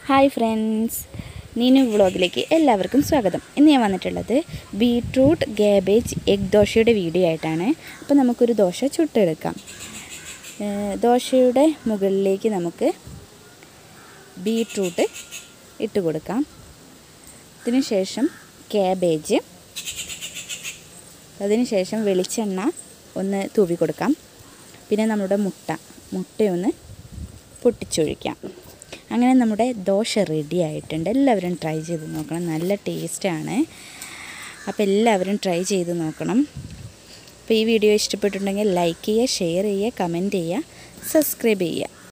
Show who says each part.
Speaker 1: hi friends Neenu വ്ളോഗിലേക്ക് എല്ലാവർക്കും സ്വാഗതം ഇന്ന് ഞാൻ വന്നിട്ടുള്ളത് ബീട്രൂട്ട് ഗാബേജ് എഗ് ദോശയുടെ വീഡിയോ ആയിട്ടാണ് അപ്പോൾ നമുക്കൊരു ദോശ ചുട്ടെടുക്കാം ഏഹ് ദോശയുടെ മുകളിലേക്ക് നമുക്ക് ബീട്രൂട്ട് ഇട്ട് കൊടുക്കാം അതിനുശേഷം ക്യാബേജ് അതിനുശേഷം വെളിച്ചെണ്ണ ഒന്ന് തൂവി കൊടുക്കാം പിന്നെ നമ്മുടെ മുട്ട മുട്ടയൊന്ന് പൊട്ടിച്ചൊഴിക്കാം അങ്ങനെ നമ്മുടെ ദോശ റെഡി ആയിട്ടുണ്ട് എല്ലാവരും ട്രൈ ചെയ്ത് നോക്കണം നല്ല ടേസ്റ്റാണ് അപ്പോൾ എല്ലാവരും ട്രൈ ചെയ്ത് നോക്കണം അപ്പോൾ ഈ വീഡിയോ ഇഷ്ടപ്പെട്ടിട്ടുണ്ടെങ്കിൽ ലൈക്ക് ചെയ്യുക ഷെയർ ചെയ്യുക കമൻറ്റ് ചെയ്യുക സബ്സ്ക്രൈബ് ചെയ്യുക